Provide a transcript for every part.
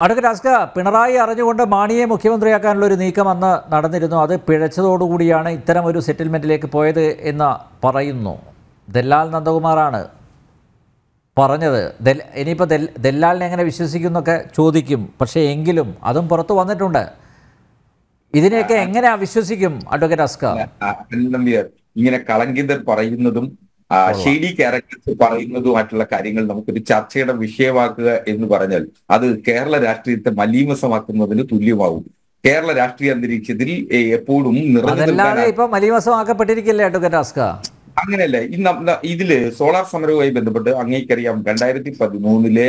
Advocate അസ്ക Pinarayi അറിഞ്ഞുകൊണ്ട് മാണിയെ മുഖ്യമന്ത്രിയാക്കാനുള്ള ഒരു നീക്കം അന്ന് നടന്നിരുന്നു അത് പിഴച്ചതോടുകൂടിയാണ് ഇത്തരം ഒരു സെറ്റിൽമെൻറ്റിലേക്ക് പോയത് എന്ന് പറയുന്നു ദല്ലാൽ നന്ദകുമാറാണ് പറഞ്ഞത് ദൽ ഇനിയിപ്പോൾ ദൽ ദല്ലാലിനെ എങ്ങനെ വിശ്വസിക്കുന്നൊക്കെ ചോദിക്കും പക്ഷേ എങ്കിലും അതും പുറത്തു വന്നിട്ടുണ്ട് ഇതിനെയൊക്കെ എങ്ങനെ വിശ്വസിക്കും അഡ്വക്കേറ്റ് അസ്ക ആ, അനിൽ നമ്പ്യാർ ഇങ്ങനെ കളങ്കിതർ പറയുന്നതും ആ, ഷെയ്ഡി ക്യാരക്ടേഴ്സ് പറയുന്നതുമായിട്ടുള്ള കാര്യങ്ങൾ നമുക്കൊരു ചർച്ചയുടെ വിഷയമാക്കുക എന്ന് പറഞ്ഞാൽ അത് കേരള രാഷ്ട്രീയത്തെ മലീമസമാക്കുന്നതിന് തുല്യമാവും കേരള രാഷ്ട്രീയ അന്തരീക്ഷത്തിൽ ഏ, എപ്പോഴും നിറഞ്ഞു അതല്ലാതെ നിൽക്കാൻ ഇപ്പം മലീമസമാക്കപ്പെട്ടിരിക്കില്ലേ അഡ്വക്കേറ്റ് അസ്ക അങ്ങനെയല്ല ഈ ന- ന- ഇതില് സോളാർ സമരവുമായി ബന്ധപ്പെട്ട് അങ്ങേക്കറിയാം രണ്ടായിരത്തി പതിമൂന്നിലെ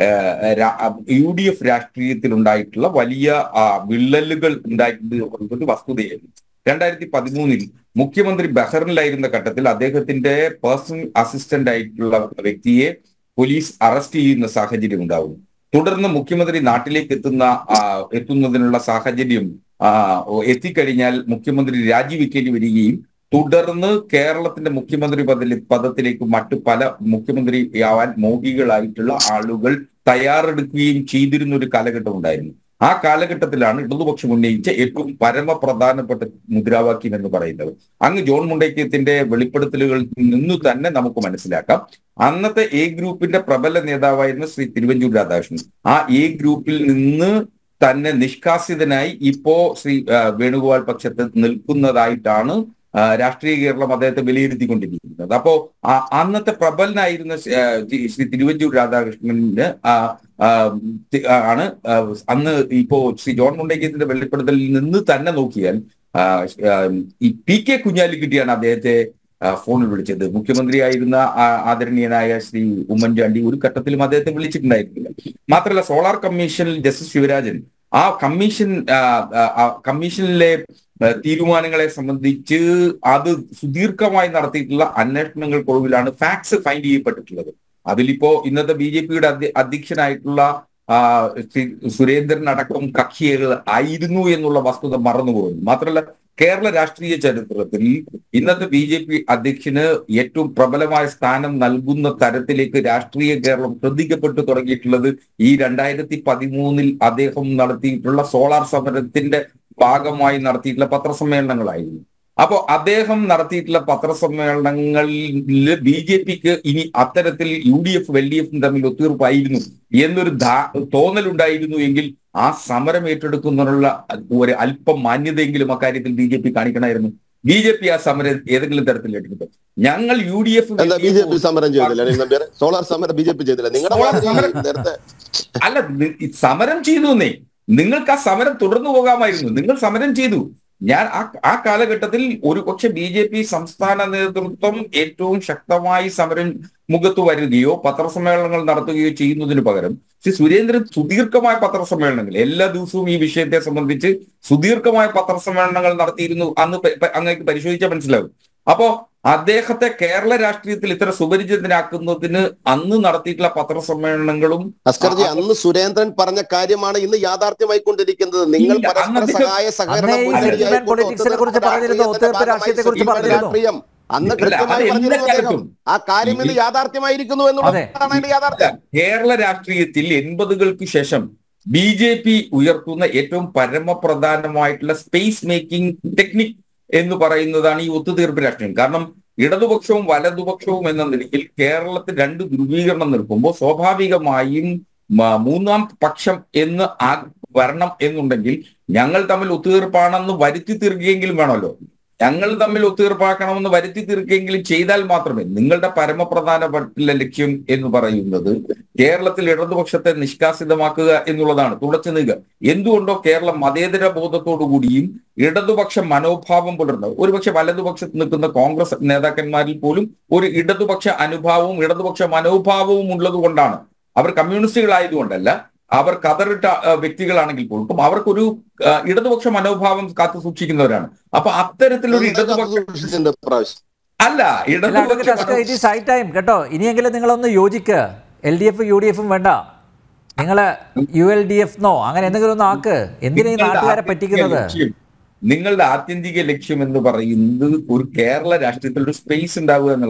യു ഡി എഫ് രാഷ്ട്രീയത്തിൽ ഉണ്ടായിട്ടുള്ള വലിയ ആ, വിള്ളലുകൾ ഉണ്ടായിട്ടുണ്ട് എന്നുള്ളത് വസ്തുതയായിരുന്നു രണ്ടായിരത്തി പതിമൂന്നിൽ മുഖ്യമന്ത്രി ബഹ്റിനിലായിരുന്ന ഘട്ടത്തിൽ അദ്ദേഹത്തിന്റെ പേഴ്സണൽ അസിസ്റ്റന്റ് ആയിട്ടുള്ള വ്യക്തിയെ പോലീസ് അറസ്റ്റ് ചെയ്യുന്ന സാഹചര്യം ഉണ്ടാവുന്നു തുടർന്ന് മുഖ്യമന്ത്രി നാട്ടിലേക്ക് എത്തുന്ന ആ, എത്തുന്നതിനുള്ള സാഹചര്യം ആ, എത്തിക്കഴിഞ്ഞാൽ മുഖ്യമന്ത്രി രാജിവെക്കേണ്ടി വരികയും തുടർന്ന് കേരളത്തിന്റെ മുഖ്യമന്ത്രി പദ പദത്തിലേക്ക് മറ്റു പല മുഖ്യമന്ത്രിയാവാൻ മോഹികളായിട്ടുള്ള ആളുകൾ തയ്യാറെടുക്കുകയും ചെയ്തിരുന്ന ഒരു കാലഘട്ടം ഉണ്ടായിരുന്നു ആ കാലഘട്ടത്തിലാണ് ഇടതുപക്ഷം ഉന്നയിച്ച ഏറ്റവും പരമപ്രധാനപ്പെട്ട മുദ്രാവാക്യം എന്ന് പറയുന്നത് അങ്ങ് ജോൺ മുണ്ടയ്ക്കത്തിന്റെ വെളിപ്പെടുത്തലുകളിൽ നിന്നു തന്നെ നമുക്ക് മനസ്സിലാക്കാം അന്നത്തെ എ ഗ്രൂപ്പിന്റെ പ്രബല നേതാവായിരുന്ന ശ്രീ തിരുവഞ്ചൂർ രാധാകൃഷ്ണൻ ആ എ ഗ്രൂപ്പിൽ നിന്ന് തന്നെ നിഷ്കാസിതനായി ഇപ്പോ ശ്രീ ആ, വേണുഗോപാൽ പക്ഷത്ത് നിൽക്കുന്നതായിട്ടാണ് ആ, രാഷ്ട്രീയ കേരളം അദ്ദേഹത്തെ വിലയിരുത്തിക്കൊണ്ടിരിക്കുന്നത് അപ്പോ ആ, അന്നത്തെ പ്രബലനായിരുന്ന ശ്രീ ആ, തി- ശ്രീ തിരുവഞ്ചൂർ രാധാകൃഷ്ണന് ആ, ആ, തി- ആ, ആണ് ആ, അന്ന് ഇപ്പോ ശ്രീ ജോൺ മുണ്ടയ്ക്കത്തിന്റെ വെളിപ്പെടുത്തലിൽ നിന്ന് തന്നെ നോക്കിയാൽ ആ, ആ, ഈ പി കെ കുഞ്ഞാലിക്കുട്ടിയാണ് അദ്ദേഹത്തെ ആ, ഫോണിൽ വിളിച്ചത് മുഖ്യമന്ത്രിയായിരുന്ന ആ, ആദരണീയനായ ശ്രീ ഉമ്മൻചാണ്ടി ഒരു ഘട്ടത്തിലും അദ്ദേഹത്തെ വിളിച്ചിട്ടുണ്ടായിരുന്നില്ല മാത്രമല്ല സോളാർ കമ്മീഷനിൽ ജസ്റ്റിസ് ശിവരാജൻ ആ കമ്മീഷൻ ആ, ആ, ആ കമ്മീഷനിലെ ആ, തീരുമാനങ്ങളെ സംബന്ധിച്ച് അത് സുദീർഘമായി നടത്തിയിട്ടുള്ള അന്വേഷണങ്ങൾക്കൊടുവിലാണ് ഫാക്ട്സ് ഫൈൻഡ് ചെയ്യപ്പെട്ടിട്ടുള്ളത് അതിലിപ്പോ ഇന്നത്തെ ബി ജെ പിയുടെ അധ്യക്ഷനായിട്ടുള്ള ആ, ശ്രീ സുരേന്ദ്രൻ അടക്കം കക്ഷികൾ ആയിരുന്നു എന്നുള്ള വസ്തുത മറന്നുപോകുന്നു മാത്രമല്ല കേരള രാഷ്ട്രീയ ചരിത്രത്തിൽ ഇന്നത്തെ ബി ജെ പി അധ്യക്ഷന് ഏറ്റവും പ്രബലമായ സ്ഥാനം നൽകുന്ന തരത്തിലേക്ക് രാഷ്ട്രീയ കേരളം ശ്രദ്ധിക്കപ്പെട്ടു തുടങ്ങിയിട്ടുള്ളത് ഈ രണ്ടായിരത്തി പതിമൂന്നിൽ അദ്ദേഹം നടത്തിയിട്ടുള്ള സോളാർ സമരത്തിന്റെ ഭാഗമായി നടത്തിയിട്ടുള്ള പത്രസമ്മേളനങ്ങളായിരുന്നു അപ്പോ അദ്ദേഹം നടത്തിയിട്ടുള്ള പത്രസമ്മേളനങ്ങളിൽ ബി ജെ പിക്ക് ഇനി അത്തരത്തിൽ U D F L D എഫും തമ്മിൽ ഒത്തീർപ്പായിരുന്നു എന്നൊരു ധാ- തോന്നലുണ്ടായിരുന്നു എങ്കിൽ ആ സമരം ഏറ്റെടുക്കുന്നതിനുള്ള ഒരു അല്പം മാന്യതയെങ്കിലും അക്കാര്യത്തിൽ ബി ജെ പി കാണിക്കണമായിരുന്നു ബി ജെ പി ആ സമരം ഏതെങ്കിലും തരത്തിൽ ഏറ്റെടുത്തു ഞങ്ങൾ യു ഡി എഫ് എന്താ ബി ജെ പി സമരം ചെയ്തില്ല അനിൽ നമ്പ്യാർ സോളാർ സമരം ബി ജെ പി ചെയ്തില്ല നിങ്ങളുടെ സോളാർ മാതിരി സമരം- നേരത്തെ അല്ല നി- ഈ സമരം ചെയ്തു എന്നേ നിങ്ങൾക്ക് ആ സമരം തുടർന്നു പോകാമായിരുന്നു നിങ്ങൾ സമരം ചെയ്തു ഞാൻ ആ ആ കാലഘട്ടത്തിൽ ഒരു പക്ഷെ ബി ജെ പി സംസ്ഥാന നേതൃത്വം ഏറ്റവും ശക്തമായി സമരം മുഖത്ത് വരികയോ പത്രസമ്മേളനങ്ങൾ നടത്തുകയോ ചെയ്യുന്നതിന് പകരം ശ്രീ സുരേന്ദ്രൻ സുദീർഘമായ പത്രസമ്മേളനങ്ങൾ എല്ലാ ദിവസവും ഈ വിഷയത്തെ സംബന്ധിച്ച് സുദീർഘമായ പത്രസമ്മേളനങ്ങൾ നടത്തിയിരുന്നു അന്ന് പ- പ- അങ്ങേക്ക് പരിശോധിച്ചാൽ മനസ്സിലാവും അപ്പോ അദ്ദേഹത്തെ കേരള രാഷ്ട്രീയത്തിൽ ഇത്ര സുപരിചിതനാക്കുന്നതിന് അന്ന് നടത്തിയിട്ടുള്ള പത്രസമ്മേളനങ്ങളും അസ്കർജി അന്ന് സുരേന്ദ്രൻ പറഞ്ഞ കാര്യമാണ് ഇന്ന് യാഥാർത്ഥ്യമായിക്കൊണ്ടിരിക്കുന്നത് നിങ്ങൾ ഇല്ല, പരസ്പര അന്നത്തെ- സഹായ സഹകരണം അന്നേ ഈ മുൻനിരയായി സെറ്റിൽമെന്റ് കൊണ്ട് പൊളിറ്റിക്സിനെ കുറിച്ച് ഒത്തുതീർപ്പ് പറഞ്ഞിരുന്നു, രാഷ്ട്രീയത്തിന്റെ ഒത്തുതീർപ്പ് രാഷ്ട്രീയത്തെ കുറിച്ച് ഭാഗമായി പറഞ്ഞിരുന്നു. രാഷ്ട്രീയം അന്ന് ഇല്ല, കൃത്യമായി അത് പറഞ്ഞിരുന്നു എല്ലാ അദ്ദേഹം കാലത്തും. ആ കാര്യം ഇന്ന് യാഥാർത്ഥ്യമായിരിക്കുന്നു എന്നുള്ളതാണ് അതിന്റെ യാഥാർത്ഥ്യം കേരള രാഷ്ട്രീയത്തിൽ എൺപതുകൾക്ക് ശേഷം ബി ജെ പി ഉയർത്തുന്ന ഏറ്റവും പരമപ്രധാനമായിട്ടുള്ള സ്പേസ് മേക്കിംഗ് ടെക്നിക് എന്ന് പറയുന്നതാണ് ഈ ഒത്തുതീർപ്പ് രാഷ്ട്രീയം കാരണം ഇടതുപക്ഷവും വലതുപക്ഷവും എന്ന നിലയിൽ കേരളത്തിൽ രണ്ട് ധ്രുവീകരണം നിൽക്കുമ്പോൾ സ്വാഭാവികമായും മ- മൂന്നാം പക്ഷം എന്ന് ആ വരണം എന്നുണ്ടെങ്കിൽ ഞങ്ങൾ തമ്മിൽ ഒത്തുതീർപ്പാണെന്ന് വരുത്തി തീർക്കുകയെങ്കിലും വേണമല്ലോ ഞങ്ങൾ തമ്മിൽ ഒത്തുതീർപ്പാക്കണമെന്ന് വരുത്തി തീർക്കുകയെങ്കിലും ചെയ്താൽ മാത്രമേ നിങ്ങളുടെ പരമപ്രധാനപ്പെട്ട ലക്ഷ്യം എന്ന് പറയുന്നത് കേരളത്തിൽ ഇടതുപക്ഷത്തെ നിഷ്കാസിതമാക്കുക എന്നുള്ളതാണ് തുടച്ചു നീക്കുക എന്തുകൊണ്ടോ കേരളം മതേതര ബോധത്തോടുകൂടിയും ഇടതുപക്ഷ മനോഭാവം പുലർന്നത് ഒരുപക്ഷെ വലതുപക്ഷത്ത് നിൽക്കുന്ന കോൺഗ്രസ് നേതാക്കന്മാരിൽ പോലും ഒരു ഇടതുപക്ഷ അനുഭാവവും ഇടതുപക്ഷ മനോഭാവവും ഉള്ളത് കൊണ്ടാണ് അവർ കമ്മ്യൂണിസ്റ്റുകളായതുകൊണ്ടല്ല അവർ കതറിട്ട ആ, വ്യക്തികളാണെങ്കിൽ പോലും ഇപ്പം അവർക്കൊരു ആ, ഇടതുപക്ഷ മനോഭാവം കാത്തു സൂക്ഷിക്കുന്നവരാണ് അപ്പൊ അത്തരത്തിലൊരു ഇടതുപക്ഷ സൂക്ഷിച്ചിട്ടുണ്ട് ഇപ്രാവശ്യം അല്ല അല്ല, അഡ്വക്കേറ്റ് അസ്ക, ഇടതുപക്ഷ it is high time കേട്ടോ ഇനിയെങ്കിലും നിങ്ങളൊന്ന് യോജിക്ക് L D F U D എഫും വേണ്ട നിങ്ങൾ U L D F no അങ്ങനെ എന്തെങ്കിലും ഒന്ന് ആക്ക് എന്തിനാ ഈ നിങ്ങളുടെ നാട്ടുകാരെ ആത്യന്തിക പറ്റിക്കുന്നത് ലക്ഷ്യം- നിങ്ങളുടെ ആത്യന്തിക ലക്ഷ്യം എന്ന് പറയുന്നത് ഒരു കേരള രാഷ്ട്രീയത്തിൽ ഒരു സ്പേസ് ഉണ്ടാവുക എന്നുള്ളതാണ്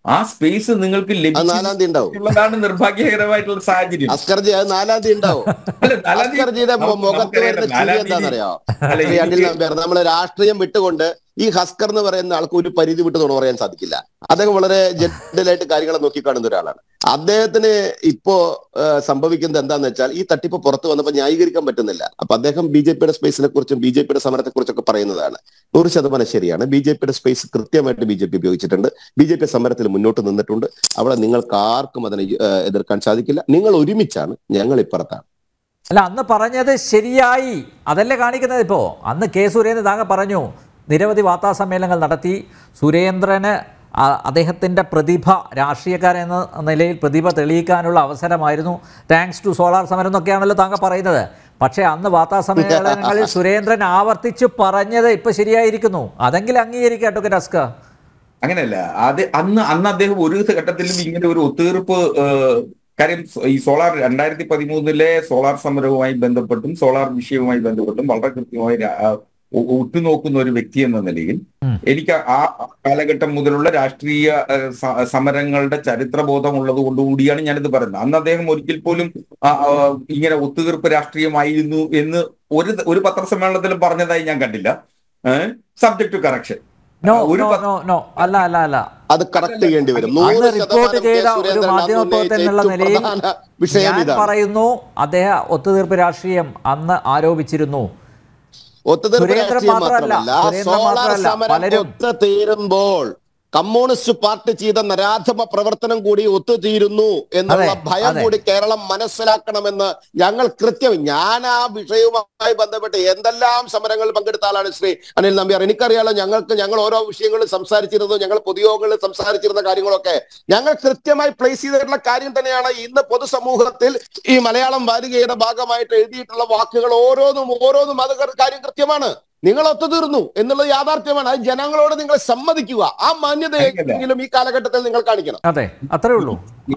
ആ സ്പേസ് നിങ്ങൾക്ക് അത് നാലാം തീയതി ഉണ്ടാവും ലഭിച്ചിട്ടുള്ളതാണ് നിർഭാഗ്യകരമായിട്ടുള്ള സാഹചര്യം അസ്കർജി അത് നാലാം തീയതി ഉണ്ടാവും അല്ല, നാലാം തീയതി അസ്കർജിയുടെ മു- നമുക്ക് മുഖത്ത് നമുക്കറിയാം, വരുന്ന ചിരി നാലാം തീയതി എന്താണെന്നറിയോ അല്ല, ശ്രീ അനിൽ എനിക്ക് നമ്പ്യാർ നമ്മള് രാഷ്ട്രീയം വിട്ടുകൊണ്ട് ഈ ഹസ്കർ എന്ന് പറയുന്ന ആൾക്ക് ഒരു പരിധി വിട്ട് തുണ പറയാൻ സാധിക്കില്ല അദ്ദേഹം വളരെ ജെന്റലായിട്ട് കാര്യങ്ങളെ നോക്കിക്കാണുന്ന ഒരാളാണ് അദ്ദേഹത്തിന് ഇപ്പോ ആ, സംഭവിക്കുന്നത് എന്താന്ന് വെച്ചാൽ ഈ തട്ടിപ്പ് പുറത്തു വന്നപ്പോൾ ന്യായീകരിക്കാൻ പറ്റുന്നില്ല അപ്പൊ അദ്ദേഹം ബി ജെ പിയുടെ സ്പേസിനെ കുറിച്ചും ബി ജെ പിയുടെ സമരത്തെ കുറിച്ചൊക്കെ പറയുന്നതാണ് നൂറ് ശതമാനം ശരിയാണ് ബി ജെ പിയുടെ സ്പേസ് കൃത്യമായിട്ട് ബി ജെ പി ഉപയോഗിച്ചിട്ടുണ്ട് ബി ജെ പി സമരത്തിൽ മുന്നോട്ട് നിന്നിട്ടുണ്ട് അവിടെ നിങ്ങൾക്ക് ആർക്കും അതിനെ ആ, എതിർക്കാൻ സാധിക്കില്ല നിങ്ങൾ ഒരുമിച്ചാണ് ഞങ്ങൾ ഇപ്പുറത്താണ് അല്ല അന്ന് പറഞ്ഞത് ശരിയായി അതല്ലേ കാണിക്കുന്നത് ഇപ്പോൾ അന്ന് കെ സുരേന്ദ്രൻ താങ്കൾ പറഞ്ഞു നിരവധി വാർത്താ സമ്മേളനങ്ങൾ നടത്തി സുരേന്ദ്രന് ആ- അദ്ദേഹത്തിൻ്റെ പ്രതിഭ രാഷ്ട്രീയക്കാരൻ എന്ന നിലയിൽ പ്രതിഭ തെളിയിക്കാനുള്ള അവസരമായിരുന്നു താങ്ക്സ് ടു സോളാർ സമരം എന്നൊക്കെയാണല്ലോ താങ്കൾ പറയുന്നത് പക്ഷേ അന്ന് വാർത്താ സമ്മേളനങ്ങളിൽ സുരേന്ദ്രൻ ആവർത്തിച്ച് പറഞ്ഞത് ഇപ്പം ശരിയായിരിക്കുന്നു അതെങ്കിലും അംഗീകരിക്കാം അഡ്വക്കേറ്റ് അസ്ക അങ്ങനെയല്ല അത് അന്ന് അന്ന് അദ്ദേഹം ഒരു ഘട്ടത്തിലും ഇങ്ങനെ ഒരു ഒത്തുതീർപ്പ് ഏഹ്, കാര്യം ഈ സോളാർ രണ്ടായിരത്തി പതിമൂന്നിലെ സോളാർ സമരവുമായി ബന്ധപ്പെട്ടും സോളാർ വിഷയവുമായി ബന്ധപ്പെട്ടും വളരെ കൃത്യമായി രാ- ആ, ഉ- ഉറ്റുനോക്കുന്ന ഒരു വ്യക്തി എന്ന നിലയിൽ ഉം. എനിക്ക് ആ കാലഘട്ടം മുതലുള്ള രാഷ്ട്രീയ ഏഹ്, സ- സമരങ്ങളുടെ ചരിത്രബോധം ഉള്ളത് കൊണ്ടുകൂടിയാണ് ഞാനിത് പറയുന്നത് അന്ന് അദ്ദേഹം ഒരിക്കൽ പോലും ആ, ആ, ഇങ്ങനെ ഒത്തുതീർപ്പ് രാഷ്ട്രീയമായിരുന്നു എന്ന് ഒരു ഒരു പത്രസമ്മേളനത്തിലും പറഞ്ഞതായി ഞാൻ കണ്ടില്ല സബ്ജക്ട് ടു കറക്ഷൻ നോ ഒരു നോ പ- നോ നോ അല്ല അല്ല അല്ല അത് കറക്റ്റ് ചെയ്യേണ്ടി വരും അന്ന് നൂറ് റിപ്പോർട്ട് ശതമാനം കെ. ചെയ്ത ഒരു സുരേന്ദ്രൻ അന്ന് മാധ്യമപ്രവർത്തകൻ എന്നുള്ള ഉന്നയിച്ച നിലയിൽ ഏറ്റവും പ്രധാന വിഷയം ഞാൻ ഇതാണ് പറയുന്നു അദ്ദേഹം ഒത്തുതീർപ്പ് രാഷ്ട്രീയം അന്ന് ആരോപിച്ചിരുന്നു ഒത്തുതീർപ്പ് സുരേന്ദ്രൻ രാഷ്ട്രീയം മാത്രമല്ല, മാത്രമല്ല സുരേന്ദ്രൻ സോളാർ മാത്രമല്ല, സമരം പലരും. ഒത്തുതീരുമ്പോൾ കമ്മ്യൂണിസ്റ്റ് പാർട്ടി ചെയ്ത നരാധമ പ്രവർത്തനം കൂടി ഒത്തുതീരുന്നു എന്നുള്ള അതെ, ഭയം അതെ. കൂടി കേരളം മനസ്സിലാക്കണമെന്ന് ഞങ്ങൾ കൃത്യം ഞാൻ ആ വിഷയവുമായി ബന്ധപ്പെട്ട് എന്തെല്ലാം സമരങ്ങളിൽ പങ്കെടുത്ത ആളാണ് ശ്രീ അനിൽ നമ്പ്യാർ എനിക്കറിയാലോ ഞങ്ങൾക്ക് ഞങ്ങൾ ഓരോ വിഷയങ്ങളിൽ സംസാരിച്ചിരുന്നു ഞങ്ങൾ പൊതുയോഗങ്ങളിൽ സംസാരിച്ചിരുന്ന കാര്യങ്ങളൊക്കെ ഞങ്ങൾ കൃത്യമായി പ്ലേസ് ചെയ്തിട്ടുള്ള കാര്യം തന്നെയാണ് ഇന്ന് പൊതുസമൂഹത്തിൽ ഈ മലയാളം വാരികയുടെ ഭാഗമായിട്ട് എഴുതിയിട്ടുള്ള വാക്കുകൾ ഓരോന്നും ഓരോന്നും അത് കാര്യം കൃത്യമാണ് നിങ്ങൾ ഒത്തുതീർന്നു എന്നുള്ളത് യാഥാർത്ഥ്യമാണ് അത് ജനങ്ങളോട് നിങ്ങൾ സമ്മതിക്കുക ആ മാന്യതയെങ്കിലും ഈ കാലഘട്ടത്തിൽ നിങ്ങൾ കാണിക്കണം അതെ അത്രേ ഉള്ളൂ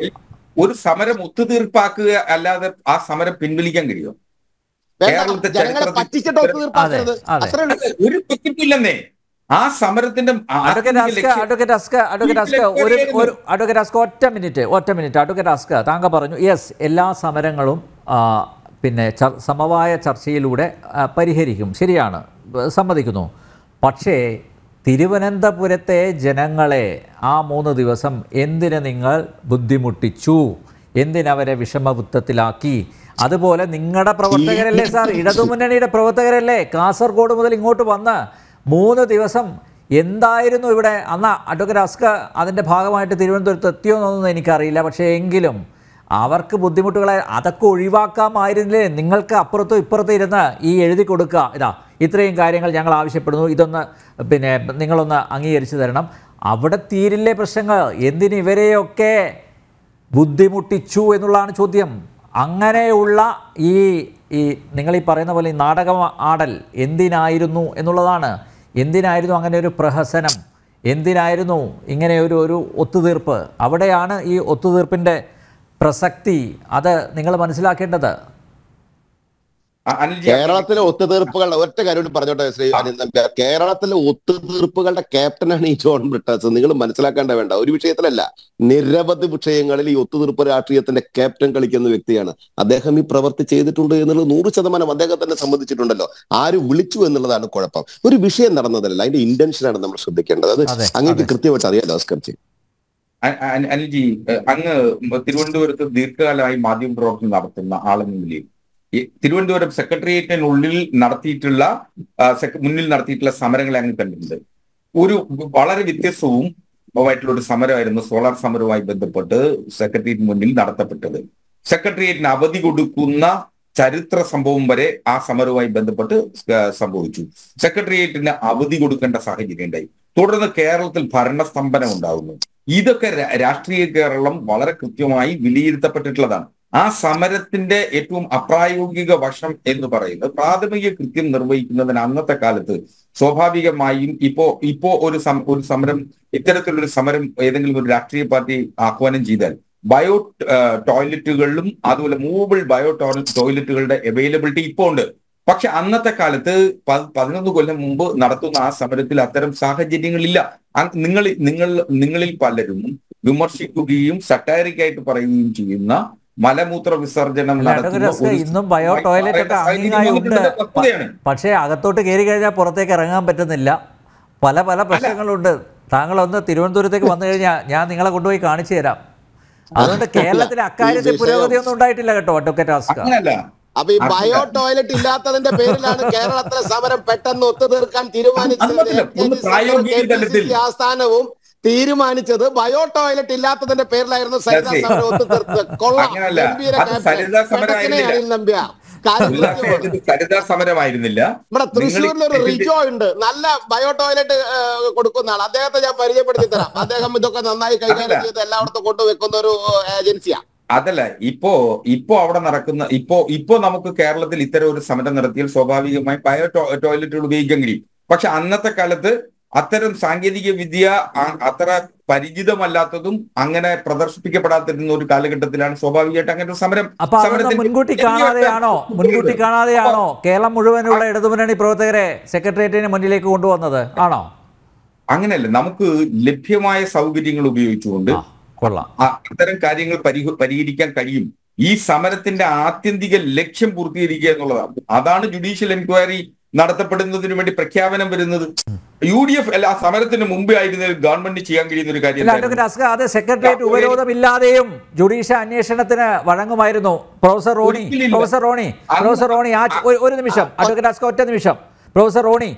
ഒരു സമരം ഒത്തുതീർപ്പാക്കുക അല്ലാതെ ആ സമരം പിൻവലിക്കാൻ കഴിയും വേണ്ട, കേരളത്തെ ജനങ്ങളെ ചരിത്രത്തിൽ- പറ്റിച്ചിട്ട് ഒത്തുതീർപ്പാക്കരുത് അതെ, അതെ. അത്രേ ഉള്ളൂ ഒരു തെറ്റിപ്പില്ലെന്നേ ആ സമരത്തിന്റെ ആ- അഡ്വക്കേറ്റ് ആത്യന്തിക അസ്ക ലക്ഷ്യം- അഡ്വക്കേറ്റ് അസ്ക അഡ്വക്കേറ്റ് അസ്ക ഒരു ഒരു അഡ്വക്കേറ്റ് അസ്ക ഒറ്റ മിനിറ്റ് ഒറ്റ മിനിറ്റ് അഡ്വക്കേറ്റ് അസ്ക താങ്കൾ പറഞ്ഞു യെസ് എല്ലാ സമരങ്ങളും ആ, പിന്നെ ചർ സമവായ ചർച്ചയിലൂടെ ആ, പരിഹരിക്കും ശരിയാണ് ബ- സമ്മതിക്കുന്നു പക്ഷേ തിരുവനന്തപുരത്തെ ജനങ്ങളെ ആ മൂന്ന് ദിവസം എന്തിന് നിങ്ങൾ ബുദ്ധിമുട്ടിച്ചു എന്തിനവരെ വിഷമവൃത്തത്തിലാക്കി അതുപോലെ നിങ്ങളുടെ പ്രവർത്തകരല്ലേ സാർ ഇടതുമുന്നണിയുടെ പ്രവർത്തകരല്ലേ കാസർഗോഡ് മുതൽ ഇങ്ങോട്ട് വന്ന് മൂന്ന് ദിവസം എന്തായിരുന്നു ഇവിടെ അന്ന് അഡ്വക്കേറ്റ് അസ്ക അതിൻ്റെ ഭാഗമായിട്ട് തിരുവനന്തപുരത്ത് എത്തിയോ എന്നൊന്നും എനിക്കറിയില്ല പക്ഷേ എങ്കിലും അവർക്ക് ബുദ്ധിമുട്ടുകളെ അതൊക്കെ ഒഴിവാക്കാമായിരുന്നില്ലേ നിങ്ങൾക്ക് അപ്പുറത്തും ഇപ്പുറത്തും ഇരുന്ന് ഈ എഴുതി കൊടുക്കുക ഇതാ ഇത്രയും കാര്യങ്ങൾ ഞങ്ങൾ ആവശ്യപ്പെടുന്നു ഇതൊന്ന് പിന്നെ നിങ്ങളൊന്ന് അംഗീകരിച്ചു തരണം അവിടെ തീരില്ലേ പ്രശ്നങ്ങൾ എന്തിന് ഇവരെയൊക്കെ ബുദ്ധിമുട്ടിച്ചു എന്നുള്ളതാണ് ചോദ്യം അങ്ങനെയുള്ള ഈ ഈ നിങ്ങൾ ഈ പറയുന്ന പോലെ ഈ നാടകം ആടൽ എന്തിനായിരുന്നു എന്നുള്ളതാണ് എന്തിനായിരുന്നു അങ്ങനെ ഒരു പ്രഹസനം എന്തിനായിരുന്നു ഇങ്ങനെ ഒരു ഒരു ഒത്തുതീർപ്പ് അവിടെയാണ് ഈ ഒത്തുതീർപ്പിൻ്റെ പ്രസക്തി അത് നിങ്ങൾ മനസ്സിലാക്കേണ്ടത് ആ, അനിൽജി കേരളത്തിലെ ഒത്തുതീർപ്പുകൾ ഒറ്റ കാര്യം കൂടി പറഞ്ഞോട്ടെ ശ്രീ അനിൽ നമ്പ്യാർ കേരളത്തിലെ ഒത്തുതീർപ്പുകളുടെ ക്യാപ്റ്റനാണ് ഈ ജോൺ ബ്രിട്ടാസ് നിങ്ങൾ മനസ്സിലാക്കേണ്ട വേണ്ട ഒരു വിഷയത്തിലല്ല നിരവധി വിഷയങ്ങളിൽ ഈ ഒത്തുതീർപ്പ് രാഷ്ട്രീയത്തിന്റെ ക്യാപ്റ്റൻ കളിക്കുന്ന വ്യക്തിയാണ് അദ്ദേഹം ഈ പ്രവൃത്തി ചെയ്തിട്ടുണ്ട് എന്നുള്ളത് നൂറ് ശതമാനം അദ്ദേഹം തന്നെ സംബന്ധിച്ചിട്ടുണ്ടല്ലോ ആര് വിളിച്ചു എന്നുള്ളതാണ് കുഴപ്പം ഒരു വിഷയം നടന്നതല്ല അതിന്റെ ഇന്റൻഷനാണ് നമ്മൾ ശ്രദ്ധിക്കേണ്ടത് അത് അതെ, അങ്ങേക്ക് അതെ. കൃത്യമായിട്ട് അറിയാലോ അസ്കർജി അ- അ- അനിൽജി ഏഹ്, അങ്ങ് തിരുവനന്തപുരത്ത് ദീർഘകാലമായി മാധ്യമ പ്രവർത്തനം നടത്തുന്ന ആളെന്ന നിലയിൽ ഈ തിരുവനന്തപുരം സെക്രട്ടേറിയറ്റിനുള്ളിൽ നടത്തിയിട്ടുള്ള ആ, സെക്ര- മുന്നിൽ നടത്തിയിട്ടുള്ള സമരങ്ങളെ അങ്ങ് കണ്ടിട്ടുണ്ട് ഒരു വളരെ വ്യത്യസ്തവും ആയിട്ടുള്ള ഒരു സമരമായിരുന്നു സോളാർ സമരവുമായി ബന്ധപ്പെട്ട് സെക്രട്ടേറിയറ്റ് മുന്നിൽ നടത്തപ്പെട്ടത് സെക്രട്ടേറിയറ്റിന് അവധി കൊടുക്കുന്ന ചരിത്ര സംഭവം വരെ ആ സമരവുമായി ബന്ധപ്പെട്ട് സ- സംഭവിച്ചു സെക്രട്ടേറിയറ്റിന് അവധി കൊടുക്കേണ്ട സാഹചര്യം ഉണ്ടായി തുടർന്ന് കേരളത്തിൽ ഭരണസ്തംഭനം ഉണ്ടാകുന്നു ഇതൊക്കെ രാ- രാഷ്ട്രീയ കേരളം വളരെ കൃത്യമായി വിലയിരുത്തപ്പെട്ടിട്ടുള്ളതാണ് ആ സമരത്തിന്റെ ഏറ്റവും അപ്രായോഗിക വശം എന്ന് പറയുന്നത് പ്രാഥമിക കൃത്യം നിർവഹിക്കുന്നതിന് അന്നത്തെ കാലത്ത് സ്വാഭാവികമായും ഇപ്പോ ഇപ്പോ ഒരു സം- ഒരു സമരം ഇത്തരത്തിലൊരു സമരം ഏതെങ്കിലും ഒരു രാഷ്ട്രീയ പാർട്ടി ആഹ്വാനം ചെയ്താൽ ബയോ ഏഹ്, ടോയ്ലറ്റുകളിലും അതുപോലെ മൂവബിൾ ബയോ ടോ- ടോയ്ലറ്റുകളുടെ അവൈലബിലിറ്റി ഇപ്പോൾ ഉണ്ട് പക്ഷെ അന്നത്തെ കാലത്ത് പ- പതിനൊന്ന് കൊല്ലം മുമ്പ് നടത്തുന്ന ആ സമരത്തിൽ അത്തരം സാഹചര്യങ്ങളില്ല അ- നിങ്ങൾ നിങ്ങൾ നിങ്ങളിൽ പലരും വിമർശിക്കുകയും സട്ടാരിക്കായിട്ട് പറയുകയും ചെയ്യുന്ന മലമൂത്ര വിസർജനം അല്ല, നടത്തുന്ന ഡോക്ടർ ഒരു ഇന്നും ബയോ ടോയ്ലറ്റ് ഒക്കെ സാഹചര്യം അങ്ങിങ്ങായി ഉണ്ട് വന്നിട്ടുണ്ടെന്ന വസ്തുതയാണ്. പക്ഷേ അകത്തോട്ട് കയറി കഴിഞ്ഞാൽ പുറത്തേക്ക് ഇറങ്ങാൻ പറ്റുന്നില്ല പല പല പ്രശ്നങ്ങളുണ്ട് താങ്കൾ ഒന്ന് തിരുവനന്തപുരത്തേക്ക് വന്നു കഴിഞ്ഞാൽ ഞാൻ നിങ്ങളെ കൊണ്ടുപോയി കാണിച്ചു തരാം അതുകൊണ്ട് കേരളത്തിൽ അക്കാര്യത്തിൽ വിഷയം- പുരോഗതിയൊന്നും ഉണ്ടായിട്ടില്ല കേട്ടോ അഡ്വക്കേറ്റ് ആസ്ക അങ്ങനല്ല അപ്പൊ ഈ ബയോ ടോയ്ലറ്റ് ഇല്ലാത്തതിന്റെ പേരിലാണ് കേരളത്തിലെ സമരം പെട്ടെന്ന് ഒത്തുതീർക്കാൻ അത് പറ്റില്ല. ഒന്ന് പ്രായോഗിക തലത്തിൽ. തീരുമാനിച്ചത് ആസ്ഥാനവും തീരുമാനിച്ചത് ബയോ ടോയ്ലറ്റ് ഇല്ലാത്തതിന്റെ പേരിലായിരുന്നു സരിതാ ശരി. സമരം ഒത്തുതീർത്തത് കൊള്ളാം അങ്ങനല്ല. ഗംഭീര അത് ക്യാപ്റ്റൻ. സരിതാ സമരം പെട്ടെന്ന് ആയിരുന്നില്ല. അനിൽ നമ്പ്യാർ കാര്യം ഉല്ലാസം കൃത്യമാണ്. ഇത് സരിതാ സമരമായിരുന്നില്ല നമ്മുടെ തൃശ്ശൂരിൽ ഒരു നിങ്ങൾ റിജോ ഉണ്ട് നല്ല ബയോ ടോയ്ലറ്റ് ഏഹ്, കൊടുക്കുന്ന ആൾ അദ്ദേഹത്തെ ഞാൻ പരിചയപ്പെടുത്തി തരാം അദ്ദേഹം ഇതൊക്കെ നന്നായി കൈകാര്യം അതല്ല. ചെയ്ത് എല്ലായിടത്തും കൊണ്ടുവെക്കുന്ന ഒരു ഏജൻസിയാണ് അതല്ല ഇപ്പോ ഇപ്പോ അവിടെ നടക്കുന്ന ഇപ്പോ ഇപ്പോ നമുക്ക് കേരളത്തിൽ ഇത്തരം ഒരു സമരം നടത്തിയാൽ സ്വാഭാവികമായി ബയോ ടോ- ടോയ്ലറ്റുകൾ ഉപയോഗിക്കാൻ കഴിയും പക്ഷെ അന്നത്തെ കാലത്ത് അത്തരം സാങ്കേതിക വിദ്യ ആ- അത്ര പരിചിതമല്ലാത്തതും അങ്ങനെ പ്രദർശിപ്പിക്കപ്പെടാത്തിരുന്ന ഒരു കാലഘട്ടത്തിലാണ് സ്വാഭാവികമായിട്ട് അങ്ങനെ ഒരു സമരം അപ്പൊ അതൊന്നും സമരത്തിന് മുൻകൂട്ടി കാണാതെയാണോ മുൻകൂട്ടി കാണാതെയാണോ കേരളം മുഴുവനുള്ള ഇടതുമുന്നണി പ്രവർത്തകരെ സെക്രട്ടേറിയറ്റിന് മുന്നിലേക്ക് കൊണ്ടുവന്നത് ആണോ അങ്ങനെയല്ല നമുക്ക് ലഭ്യമായ സൗകര്യങ്ങൾ ഉപയോഗിച്ചുകൊണ്ട് ആ കൊള്ളാം ആ- അത്തരം കാര്യങ്ങൾ പരിഹ- പരിഹരിക്കാൻ കഴിയും ഈ സമരത്തിന്റെ ആത്യന്തിക ലക്ഷ്യം പൂർത്തീകരിക്കുക എന്നുള്ളതാണ് അതാണ് ജുഡീഷ്യൽ എൻക്വയറി നടത്തപ്പെടുന്നതിന് വേണ്ടി പ്രഖ്യാപനം വരുന്നത് യു ഡി എഫ് അല്ല ആ സമരത്തിന് മുമ്പേ ആയിരുന്നു ഗവൺമെന്റ് ചെയ്യാൻ കഴിയുന്ന ഒരു കാര്യം ഇല്ല എന്തായിരുന്നു? അഡ്വക്കേറ്റ് അസ്ക അത് സെക്രട്ടേറിയറ്റ് ഉപരോധമില്ലാതെയും ജുഡീഷ്യൽ അന്വേഷണത്തിന് വഴങ്ങുമായിരുന്നു പ്രൊഫസർ റോണി ഒരിക്കലില്ല. പ്രൊഫസർ റോണി അങ്ങ് പ്രൊഫസർ റോണി ആ ഒരു- ഒരു നിമിഷം അഡ്വക്കേറ്റ് അസ്ക ഒറ്റ നിമിഷം പ്രൊഫസർ റോണി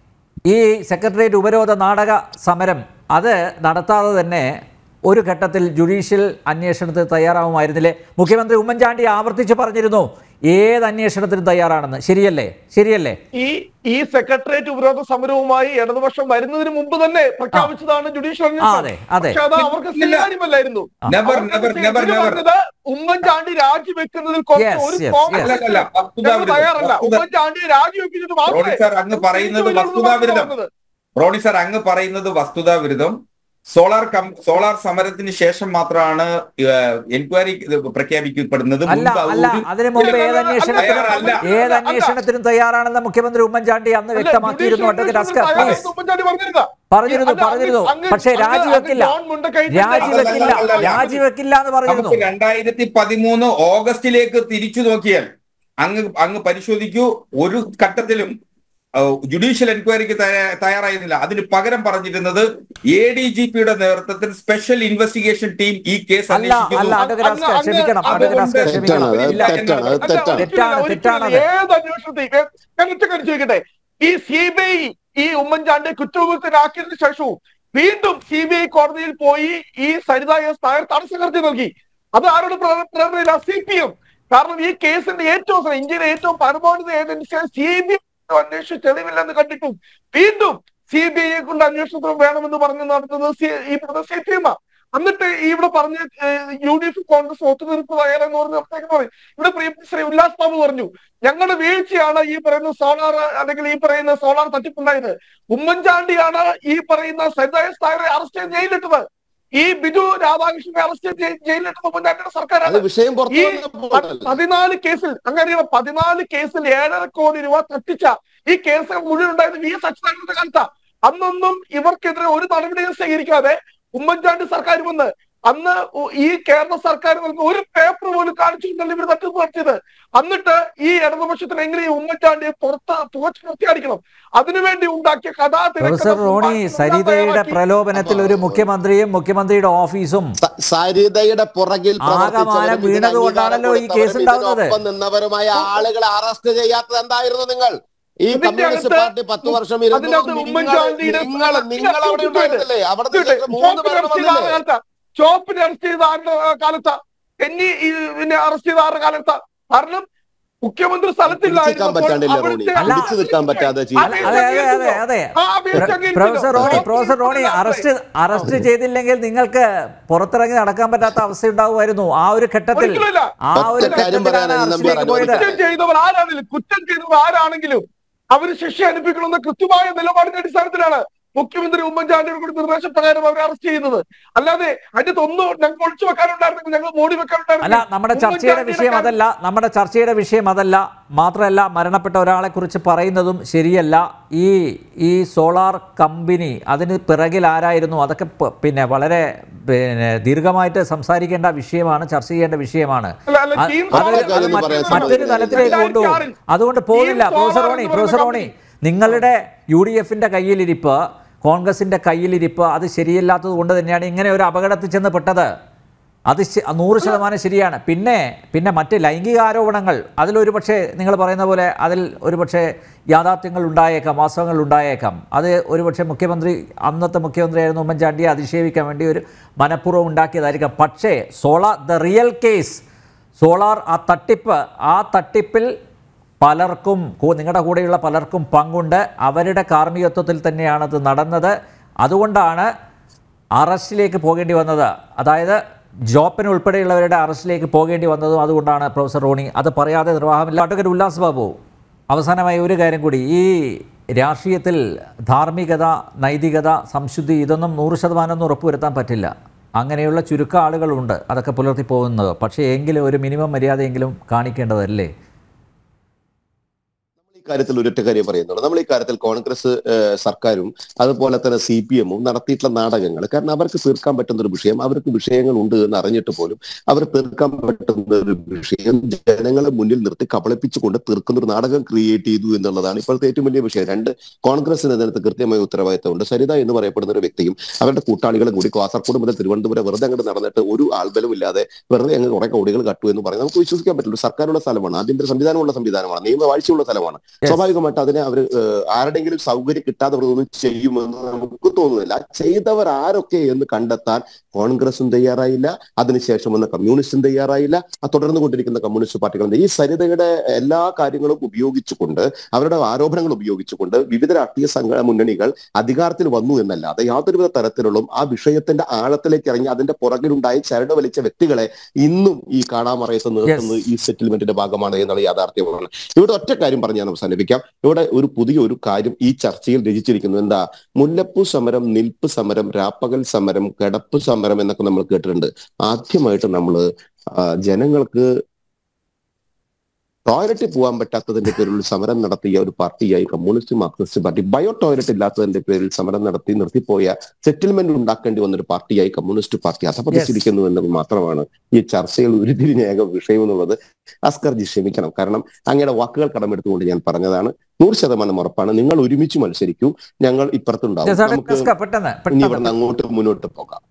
ഈ സെക്രട്ടേറിയറ്റ് ഉപരോധ നാടക സമരം അത് നടത്താതെ തന്നെ ഒരു ഘട്ടത്തിൽ ജുഡീഷ്യൽ അന്വേഷണത്തിന് തയ്യാറാവുമായിരുന്നില്ലേ മുഖ്യമന്ത്രി ഉമ്മൻചാണ്ടി ആവർത്തിച്ച് പറഞ്ഞിരുന്നു ഏത് അന്വേഷണത്തിനും തയ്യാറാണെന്ന് ശരിയല്ലേ ശരിയല്ലേ ഈ ഈ സെക്രട്ടേറിയറ്റ് ഉപരോധ സമരവുമായി ഇടതുപക്ഷം വരുന്നതിന് മുമ്പ് തന്നെ പ്രഖ്യാപിച്ചതാണ് ജുഡീഷ്യൽ ആ, അതെ, അതെ. പക്ഷെ അത് അവർക്ക് സ്വീകാര്യമല്ലായിരുന്നു Never, അവർക്ക് never, ഇത് never, never. പറഞ്ഞത് ഉമ്മൻചാണ്ടി രാജിവെക്കുന്നതിൽ കുറച്ച് Yes, ഒരു yes, കോൺഗ്രസ് yes. അല്ലല്ല, വസ്തുതാ ഞങ്ങൾ വിരുദ്ധം. തയ്യാറല്ല വസ്തുത- ഉമ്മൻചാണ്ടി രാജിവെപ്പിച്ചിട്ട് റോണി സാർ അങ്ങ് പറയുന്നത് വസ്തുതാവിരുദ്ധം റോണി സാർ അങ്ങ് പറയുന്നത് വസ്തുതാവിരുദ്ധം സോളാർ കം സോളാർ സമരത്തിന് ശേഷം മാത്രമാണ് എൻക്വയറി പ്രഖ്യാപിക്കപ്പെടുന്നത് അല്ല മുമ്പ് അല്ല ഒരു- അതിനു മുമ്പ് അല്ല, ഏത് അല്ല, അന്വേഷണത്തിനും അല്ല, ഏത് അല്ല. അന്വേഷണത്തിനും തയ്യാറാണെന്ന് മുഖ്യമന്ത്രി ഉമ്മൻചാണ്ടി അന്ന് വ്യക്തമാക്കിയിരുന്നു അഡ്വക്കേറ്റ് അസ്കർ പ്ലീസ് ഉമ്മൻചാണ്ടി പറഞ്ഞിരുന്ന പറഞ്ഞിരുന്നു അല്ല, അങ്ങ് പറഞ്ഞിരുന്നു അങ്ങ് പക്ഷേ അങ്ങ് രാജിവെക്കില്ല ജോൺ മുണ്ടക്കൈ രാജിവെക്കില്ല അല്ല, അല്ല, അല്ല. രാജിവെക്കില്ല എന്ന് പറഞ്ഞിരുന്നു നമുക്ക് രണ്ടായിരത്തി പതിമൂന്ന് ഓഗസ്റ്റിലേക്ക് തിരിച്ചു നോക്കിയാൽ അങ്ങ് അങ്ങ് പരിശോധിക്കൂ ഒരു ഘട്ടത്തിലും ജുഡീഷ്യൽ എൻക്വയറിക്ക് തയ്യാ- തയ്യാറായിരുന്നില്ല അതിന് പകരം പറഞ്ഞിരുന്നത് എ ഡി ജി പിയുടെ നേതൃത്വത്തിൽ സ്പെഷ്യൽ ഇൻവെസ്റ്റിഗേഷൻ ടീം ഈ കേസ് അല്ല അല്ല അന്വേഷിക്കുന്നു അഡ്വക്കേറ്റ് അസ്കർ അങ്ങ് ക്ഷമിക്കണം അങ്ങ് അഡ്വക്കേറ്റ് അസ്കർ തെറ്റാണ്, ക്ഷമിക്കണം അത് ഇല്ല തെറ്റാണ് അത് അല്ല, തെറ്റാണ് തെറ്റാണ്, ഒരിക്കലും തെറ്റാണ് ഒരിക്കലും അത്. ഏത് അന്വേഷണത്തെയും കണ്ടിട്ട് ചോദിക്കട്ടെ ഈ സി ബി ഐ ഈ ഉമ്മൻചാണ്ടി കുറ്റവിമുക്തനാക്കിയതിനു ശേഷവും വീണ്ടും സി ബി ഐ കോടതിയിൽ പോയി ഈ സരിത എസ് നായർ തടസ്സം ഹർജി നൽകി അത് ആരോട് പ്രേ- പ്രേരണയില്ല സി പി എം കാരണം ഈ കേസിന്റെ ഏറ്റവും അവസാനം ഇന്ത്യയിലെ ഏറ്റവും പരമോന്നത ഏജൻസിയായ സി ബി ഐ അന്വേഷിച്ച് തെളിവില്ലെന്ന് കണ്ടിട്ടും വീണ്ടും സി ബി ഐയെ കൊണ്ട് അന്വേഷണത്തിന് വേണമെന്ന് പറഞ്ഞ് നടത്തുന്നത് സി- ഈ സി പി എം എന്നിട്ട് ഈ ഇവിടെ പറഞ്ഞ യു ഡി എഫ് കോൺഗ്രസ് ഒത്തുതീർപ്പ് തയ്യാറെന്ന് പറഞ്ഞ് അപ്പോഴേക്കും പറയും ഇവിടെ പ്രിയപ്പെട്ട ശ്രീ ഉല്ലാസ് ബാബു പറഞ്ഞു ഞങ്ങളുടെ വീഴ്ചയാണ് ഈ പറയുന്ന സോളാർ അല്ലെങ്കിൽ ഈ പറയുന്ന സോളാർ തട്ടിപ്പുണ്ടായത് ഉമ്മൻചാണ്ടിയാണ് ഈ പറയുന്ന സരിതായസ് നായരെ അറസ്റ്റ് ചെയ്ത് ജയിലിട്ടത് ഈ ബിജു രാധാകൃഷ്ണനെ അറസ്റ്റ് ചെയ്ത് ജയി- ജയിലിട്ടത് ഉമ്മൻചാണ്ടിയുടെ അത് സർക്കാരാണ് വിഷയം പുറത്തു ഈ വന്നപ്പോഴല്ലേ പതിനാല് കേസിൽ അങ്ങനെ പതിനാല് കേസിൽ ഏഴര കോടി രൂപ തട്ടിച്ച ഈ കേസുകൾ മുഴുവൻ ഉണ്ടായത് വി എസ് അച്യുതാനന്ദന്റെ കാലത്താ അന്നൊന്നും ഇവർക്കെതിരെ ഒരു നടപടിയും സ്വീകരിക്കാതെ ഉമ്മൻചാണ്ടി സർക്കാർ വന്ന് അന്ന് ഉ- ഈ കേരള സർക്കാർ നൽകുന്ന ഒരു പേപ്പർ പോലും കാണിച്ചിട്ടുണ്ടല്ലോ ഇവർ തട്ടിപ്പ് നടത്തിയത് എന്നിട്ട് ഈ ഇടതുപക്ഷത്തിന് എങ്ങനെ ഈ ഉമ്മൻചാണ്ടിയെ പുറത്ത് പുകച്ച് പുറത്തിയടിക്കണം അതിനുവേണ്ടി ഉണ്ടാക്കിയ കഥാ പ്രൊഫസർ റോണി സരിതയുടെ പ്രലോഭനത്തിൽ ഒരു മുഖ്യമന്ത്രിയും മുഖ്യമന്ത്രിയുടെ ഓഫീസും സ- സരിതയുടെ പുറകിൽ ആകമാനം പ്രവർത്തിച്ചവരും ഇതിന് വീണതുകൊണ്ടാണല്ലോ ഈ അംഗീകാരം കേസ് കൊടുത്തവരും ഉണ്ടാവുന്നത്. ഇതിനൊപ്പം നിന്നവരുമായ ആളുകളെ അറസ്റ്റ് ചെയ്യാത്തത് എന്തായിരുന്നു നിങ്ങൾ ഈ ഇതിന്റെ കമ്മ്യൂണിസ്റ്റ് അകത്ത് പാർട്ടി പത്ത് വർഷം ഇരുന്നു അതിനകത്ത് നിങ്ങൾ ഉമ്മൻചാണ്ടിയുടെ നിങ്ങൾ നിങ്ങൾ അവിടെ ഉണ്ടായിരുന്നില്ലേ അവിടെ നിങ്ങൾക്ക് മൂന്ന് പേർ വന്നില്ലേ ചോപ്പിനെ അറസ്റ്റ് ചെയ്ത ആരുടെ കാലത്താ എന്നി ഈ പിന്നെ അറസ്റ്റ് ചെയ്ത ആരുടെ കാലത്താ കാരണം മുഖ്യമന്ത്രി പിടിച്ചെടുക്കാൻ പറ്റാണ്ടില്ല റോണി അവിടുത്തെ അല്ല. പിടിച്ചു നിൽക്കാൻ പറ്റാതെ അല്ല, ചെയ്യും അതെ അതെ അതെ അതെ ആ വീഴ്ച പ്ര- അംഗീകരിക്കുന്നു. പ്രൊഫസർ റോണി ചോപ്പിനെ പ്രൊഫസർ റോണി ഇല്ലാതെ. അറസ്റ്റ് അറസ്റ്റ് ചെയ്തില്ലെങ്കിൽ നിങ്ങൾക്ക് പുറത്തിറങ്ങി നടക്കാൻ പറ്റാത്ത അവസ്ഥ ഉണ്ടാവുമായിരുന്നു ആ ഒരു ഘട്ടത്തിൽ ഒരിക്കലുമില്ല. ആ ഒരു ഒറ്റ കാര്യം ഘട്ടത്തിലാണ് പറയാനാണ് അറസ്റ്റിലേക്ക് നമ്പി പോയത് കുറ്റം ചെയ്തവർ ആരാണെങ്കിലും കുറ്റം ചെയ്തവർ ആരാണെങ്കിലും അവര് ശിക്ഷ അനുഭവിക്കണമെന്ന കൃത്യമായ നിലപാടിന്റെ അടിസ്ഥാനത്തിലാണ് മുഖ്യമന്ത്രി ഉമ്മൻചാണ്ടിയുടെ കൂടി നിർദ്ദേശപ്രകാരം അവരെ അറസ്റ്റ് ചെയ്യുന്നത് അല്ലാതെ അതിന്റെ ഒന്നും ഞങ്ങൾക്ക് ഒളിച്ചു വെക്കാനുണ്ടായിരുന്നെങ്കിൽ ഞങ്ങൾ മൂടി അല്ല വെക്കാനുണ്ടായിരുന്നു നമ്മുടെ ചർച്ചയുടെ വിഷയം അതല്ല നമ്മുടെ ചർച്ചയുടെ വിഷയം അതല്ല മാത്രമല്ല മരണപ്പെട്ട ഒരാളെ കുറിച്ച് പറയുന്നതും ശരിയല്ല ഈ ഈ സോളാർ കമ്പനി അതിന് പിറകിൽ ആരായിരുന്നു അതൊക്കെ പ- പിന്നെ വളരെ പിന്നെ ദീർഘമായിട്ട് സംസാരിക്കേണ്ട വിഷയമാണ് ചർച്ച ചെയ്യേണ്ട വിഷയമാണ് അല്ല, അല്ല, അത് ടീം അത് സോളാർ അത് എന്ന് മറ്റ് പറയാൻ മറ്റൊരു സാധിക്കില്ല. തലത്തിലേക്ക് കൊണ്ടുപോകും രണ്ടായിരത്തി ആറിൽ അതുകൊണ്ട് പോകുന്നില്ല ടീം പ്രൊഫസർ സോളാർ റോണി എന്ന് പ്രൊഫസർ പറയുന്ന റോണി നിങ്ങളുടെ യു ഡി എഫിൻ്റെ കയ്യിലിരിപ്പ് കോൺഗ്രസിൻ്റെ കയ്യിലിരിപ്പ് അത് ശരിയല്ലാത്തത് കൊണ്ട് തന്നെയാണ് ഇങ്ങനെ ഒരു അപകടത്തിൽ ചെന്ന് പെട്ടത് അത് ശ- നൂറ് ശതമാനം ശരിയാണ് പിന്നെ പിന്നെ മറ്റ് ലൈംഗിക ആരോപണങ്ങൾ അതിലൊരു പക്ഷേ നിങ്ങൾ പറയുന്ന പോലെ അതിൽ ഒരു പക്ഷേ യാഥാർത്ഥ്യങ്ങൾ ഉണ്ടായേക്കാം വാസ്തവങ്ങൾ ഉണ്ടായേക്കാം അത് ഒരു പക്ഷേ മുഖ്യമന്ത്രി അന്നത്തെ മുഖ്യമന്ത്രിയായിരുന്ന ഉമ്മൻചാണ്ടിയെ അധിക്ഷേപിക്കാൻ വേണ്ടി ഒരു മനഃപൂർവ്വം ഉണ്ടാക്കിയതായിരിക്കാം പക്ഷേ solar the real case solar ആ തട്ടിപ്പ് ആ തട്ടിപ്പിൽ പലർക്കും കൂ- നിങ്ങളുടെ കൂടെയുള്ള പലർക്കും പങ്കുണ്ട് അവരുടെ കാർമ്മികത്വത്തിൽ തന്നെയാണ് അത് നടന്നത് അതുകൊണ്ടാണ് അറസ്റ്റിലേക്ക് പോകേണ്ടി വന്നത് അതായത് ജോപ്പൻ ഉൾപ്പെടെയുള്ളവരുടെ അറസ്റ്റിലേക്ക് പോകേണ്ടി വന്നതും അതുകൊണ്ടാണ് പ്രൊഫസർ റോണി അത് പറയാതെ നിർവാഹമില്ല അഡ്വക്കേറ്റ് ഉല്ലാസ് ബാബു അവസാനമായി ഒരു കാര്യം കൂടി ഈ രാഷ്ട്രീയത്തിൽ ധാർമ്മികത നൈതികത സംശുദ്ധി ഇതൊന്നും നൂറ് ശതമാനം ഒന്നും ഉറപ്പുവരുത്താൻ പറ്റില്ല അങ്ങനെയുള്ള ചുരുക്കം ആളുകളുണ്ട് അതൊക്കെ പുലർത്തി പോകുന്നത് പക്ഷേ എങ്കിലും ഒരു മിനിമം മര്യാദയെങ്കിലും കാണിക്കേണ്ടതല്ലേ ഈ കാര്യത്തിൽ ഒരൊറ്റ കാര്യം പറയുന്നുള്ളൂ നമ്മൾ ഈ കാര്യത്തിൽ കോൺഗ്രസ് ഏഹ്, സർക്കാരും അതുപോലെ തന്നെ സി പി എമ്മും നടത്തിയിട്ടുള്ള നാടകങ്ങൾ കാരണം അവർക്ക് തീർക്കാൻ പറ്റുന്ന ഒരു വിഷയം അവർക്ക് വിഷയങ്ങൾ ഉണ്ട് എന്ന് അറിഞ്ഞിട്ട് പോലും അവർ തീർക്കാൻ പറ്റുന്ന ഒരു വിഷയം ജനങ്ങളെ മുന്നിൽ നിർത്തി കബളിപ്പിച്ചുകൊണ്ട് തീർക്കുന്ന ഒരു നാടകം ക്രിയേറ്റ് ചെയ്തു എന്നുള്ളതാണ് ഇപ്പോഴത്തെ ഏറ്റവും വലിയ വിഷയം രണ്ട് കോൺഗ്രസിന് ഇതിനകത്ത് കൃത്യമായ ഉത്തരവാദിത്തമുണ്ട് സരിത എന്ന് പറയപ്പെടുന്ന ഒരു വ്യക്തിയും അവരുടെ കൂട്ടാളികളും കൂടി കാസർഗോഡ് മുതൽ തിരുവനന്തപുരം വെറുതെ അങ്ങോട്ട് നടന്നിട്ട് ഒരു ആൾബലം ഇല്ലാതെ വെറുതെ അങ്ങ് കുറെ കോടികൾ കട്ടു എന്ന് പറഞ്ഞ് നമുക്ക് വിശ്വസിക്കാൻ പറ്റില്ല സർക്കാരുള്ള സ്ഥലമാണ് ആഭ്യന്തര സംവിധാനമുള്ള സംവിധാനമാണ് നിയമവാഴ്ചയുള്ള സ്ഥലമാണ് സ്വാഭാവികമായിട്ട് അതിനെ അവർ ആരുടെങ്കിലും സൗകര്യം കിട്ടാതെ അവർ ഒന്നും ചെയ്യുമെന്ന് നമുക്ക് തോന്നുന്നില്ല ആ ചെയ്തവർ ആരൊക്കെ എന്ന് കണ്ടെത്താൻ കോൺഗ്രസും തയ്യാറായില്ല അതിനുശേഷം വന്ന കമ്മ്യൂണിസ്റ്റും തയ്യാറായില്ല ആ തുടർന്നു കൊണ്ടിരിക്കുന്ന കമ്മ്യൂണിസ്റ്റ് പാർട്ടികളും ഈ സരിതയുടെ എല്ലാ കാര്യങ്ങളും ഉപയോഗിച്ചുകൊണ്ട് അവരുടെ ആരോപണങ്ങൾ ഉപയോഗിച്ചുകൊണ്ട് വിവിധ രാഷ്ട്രീയ സംഘ മുന്നണികൾ അധികാരത്തിൽ വന്നു എന്നല്ലാതെ യാതൊരുവിധ തരത്തിലുള്ള ആ വിഷയത്തിന്റെ ആഴത്തിലേക്ക് ഇറങ്ങി അതിന്റെ പുറകിലുണ്ടായി ചരട് വലിച്ച വ്യക്തികളെ ഇന്നും ഈ കാണാമറയത്ത് നിർത്തുന്നത് ഈ സെറ്റിൽമെന്റിന്റെ ഭാഗമാണ് എന്നുള്ള യാഥാർത്ഥ്യമാണ് ഇവിടെ ഒറ്റ കാര്യം പറഞ്ഞ് ഞാൻ അവസാനിപ്പിക്കാം ഇവിടെ ഒരു പുതിയ ഒരു കാര്യം ഈ ചർച്ചയിൽ രചിച്ചിരിക്കുന്നു എന്താ മുല്ലപ്പൂ സമരം നിൽപ്പ് സമരം രാപ്പകൽ സമരം കിടപ്പ് സമരം എന്നൊക്കെ നമ്മൾ കേട്ടിട്ടുണ്ട് ആദ്യമായിട്ട് നമ്മൾ ജനങ്ങൾക്ക് ടോയ്ലറ്റിൽ പോകാൻ പറ്റാത്തതിന്റെ പേരിൽ സമരം നടത്തിയ ഒരു പാർട്ടിയായി communist marxist party bio toilet ഇല്ലാത്തതിന്റെ പേരിൽ സമരം നടത്തി നിർത്തിപ്പോയ സെറ്റിൽമെന്റ് ഉണ്ടാക്കേണ്ടി വന്ന ഒരു പാർട്ടിയായി കമ്മ്യൂണിസ്റ്റ് പാർട്ടി അധപതിച്ചിരിക്കുന്നു എന്നത് മാത്രമാണ് ഈ ചർച്ചയിൽ ഉരുതിരിഞ്ഞ ഏക വിഷയം എന്നുള്ളത് അസ്കർജി ക്ഷമിക്കണം കാരണം അങ്ങയുടെ വാക്കുകൾ കടമെടുത്തുകൊണ്ട് ഞാൻ പറഞ്ഞതാണ് നൂറ് ശതമാനം ഉറപ്പാണ് നിങ്ങൾ ഒരുമിച്ച് മത്സരിക്കൂ ഞങ്ങൾ ഇപ്പുറത്തുണ്ടാവും നമുക്ക് ജസാദ് പെട്ടെന്ന് ഇനി പെട്ടെന്ന് ഇവിടുന്ന് അങ്ങോട്ട് മുന്നോട്ട് പോകാം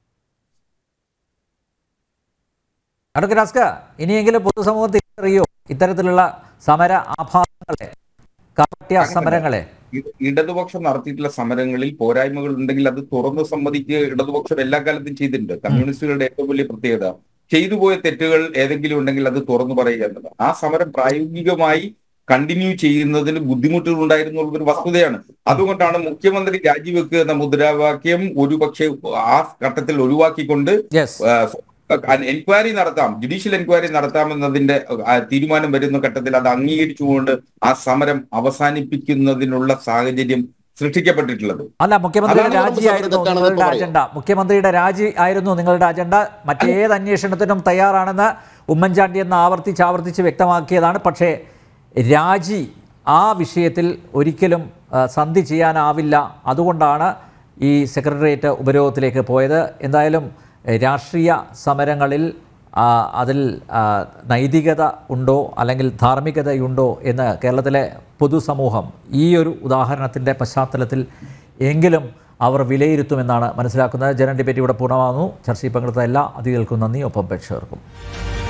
അഡ്വക്കേറ്റ് അസ്ക ഇനിയെങ്കിലും പൊതുസമൂഹത്തിൽ അറിയോ ഇത്തരത്തിലുള്ള സമര ആഭാസങ്ങളെ കാപട്യ സമരങ്ങളെ ഇ- ഇടതുപക്ഷം നടത്തിയിട്ടുള്ള സമരങ്ങളിൽ പോരായ്മകൾ ഉണ്ടെങ്കിൽ അത് തുറന്ന് സമ്മതിക്കുക ഇടതുപക്ഷം എല്ലാ കാലത്തും ചെയ്തിട്ടുണ്ട് കമ്മ്യൂണിസ്റ്റുകളുടെ ഏറ്റവും വലിയ പ്രത്യേകത ചെയ്തു പോയ തെറ്റുകൾ ഏതെങ്കിലും ഉണ്ടെങ്കിൽ അത് തുറന്നു പറയുക എന്നത് ആ സമരം പ്രായോഗികമായി കണ്ടിന്യൂ ചെയ്യുന്നതിന് ബുദ്ധിമുട്ടുകൾ ഉണ്ടായിരുന്നു ഒരു വസ്തുതയാണ് അതുകൊണ്ടാണ് മുഖ്യമന്ത്രി രാജിവെക്കുക എന്ന മുദ്രാവാക്യം ഒരുപക്ഷെ ആ ഘട്ടത്തിൽ ഒഴിവാക്കിക്കൊണ്ട് യെസ് എൻക്വയറി നടത്താം ജുഡീഷ്യൽ എൻക്വയറി നടത്താമെന്നതിന്റെ ആ, തീരുമാനം വരുന്ന ഘട്ടത്തിൽ അത് അംഗീകരിച്ചുകൊണ്ട് ആ സമരം അവസാനിപ്പിക്കുന്നതിനുള്ള സാഹചര്യം സൃഷ്ടിക്കപ്പെട്ടിട്ടുള്ളത് അല്ല മുഖ്യമന്ത്രിയുടെ അതാണ് രാജിയായിരുന്നു തെറ്റാണെന്ന് നിങ്ങളുടെ ഇപ്പോ അജണ്ട മുഖ്യമന്ത്രിയുടെ രാജി ആയിരുന്നു നിങ്ങളുടെ അജണ്ട മറ്റേത് അന്വേഷണത്തിനും തയ്യാറാണെന്ന് ഉമ്മൻചാണ്ടി എന്ന് ആവർത്തിച്ച് ആവർത്തിച്ച് വ്യക്തമാക്കിയതാണ് പക്ഷേ രാജി ആ വിഷയത്തിൽ ഒരിക്കലും ആ, സന്ധി ചെയ്യാനാവില്ല അതുകൊണ്ടാണ് ഈ സെക്രട്ടേറിയറ്റ് ഉപരോധത്തിലേക്ക് പോയത് എന്തായാലും എ, രാഷ്ട്രീയ സമരങ്ങളിൽ ആ, അതിൽ ആ, നൈതികത ഉണ്ടോ അല്ലെങ്കിൽ ധാർമ്മികതയുണ്ടോ എന്ന് കേരളത്തിലെ പൊതുസമൂഹം ഈ ഒരു ഉദാഹരണത്തിൻ്റെ പശ്ചാത്തലത്തിൽ എങ്കിലും അവർ വിലയിരുത്തുമെന്നാണ് മനസ്സിലാക്കുന്നത് ജനറൽ ഡിബേറ്റ് ഇവിടെ പൂർണ്ണമാകുന്നു ചർച്ചയിൽ പങ്കെടുത്ത എല്ലാ അതിഥികൾക്കും നന്ദി ഒപ്പം പ്രേക്ഷകർക്കും